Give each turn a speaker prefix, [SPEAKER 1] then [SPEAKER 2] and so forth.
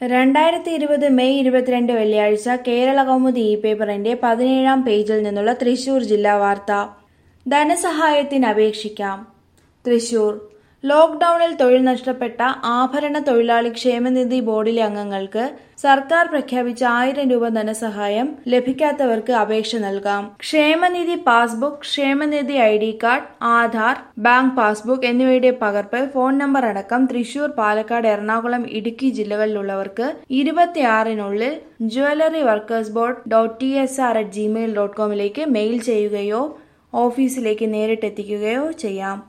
[SPEAKER 1] രണ്ടായിരത്തി ഇരുപത് മെയ് ഇരുപത്തിരണ്ട് വെള്ളിയാഴ്ച കേരള കൗമുദി ഇ പേപ്പറിന്റെ പതിനേഴാം പേജിൽ നിന്നുള്ള തൃശൂർ ജില്ലാ വാർത്ത ധനസഹായത്തിന് അപേക്ഷിക്കാം തൃശൂർ ലോക്ഡൌണിൽ തൊഴിൽ നഷ്ടപ്പെട്ട ആഭരണ തൊഴിലാളി ക്ഷേമനിധി ബോർഡിലെ അംഗങ്ങൾക്ക് സർക്കാർ പ്രഖ്യാപിച്ച ആയിരം രൂപ ധനസഹായം ലഭിക്കാത്തവർക്ക് അപേക്ഷ നൽകാം ക്ഷേമനിധി പാസ്ബുക്ക് ക്ഷേമനിധി I D card Aadhaar bank passbook എന്നിവയുടെ പകർപ്പ് ഫോൺ നമ്പർ അടക്കം തൃശൂർ പാലക്കാട് എറണാകുളം ഇടുക്കി ജില്ലകളിലുള്ളവർക്ക് ഇരുപത്തിയാറിനുള്ളിൽ jewellery workers board dot T S R at Gmail dot കോമിലേക്ക് മെയിൽ ചെയ്യുകയോ ഓഫീസിലേക്ക് നേരിട്ടെത്തിക്കുകയോ ചെയ്യാം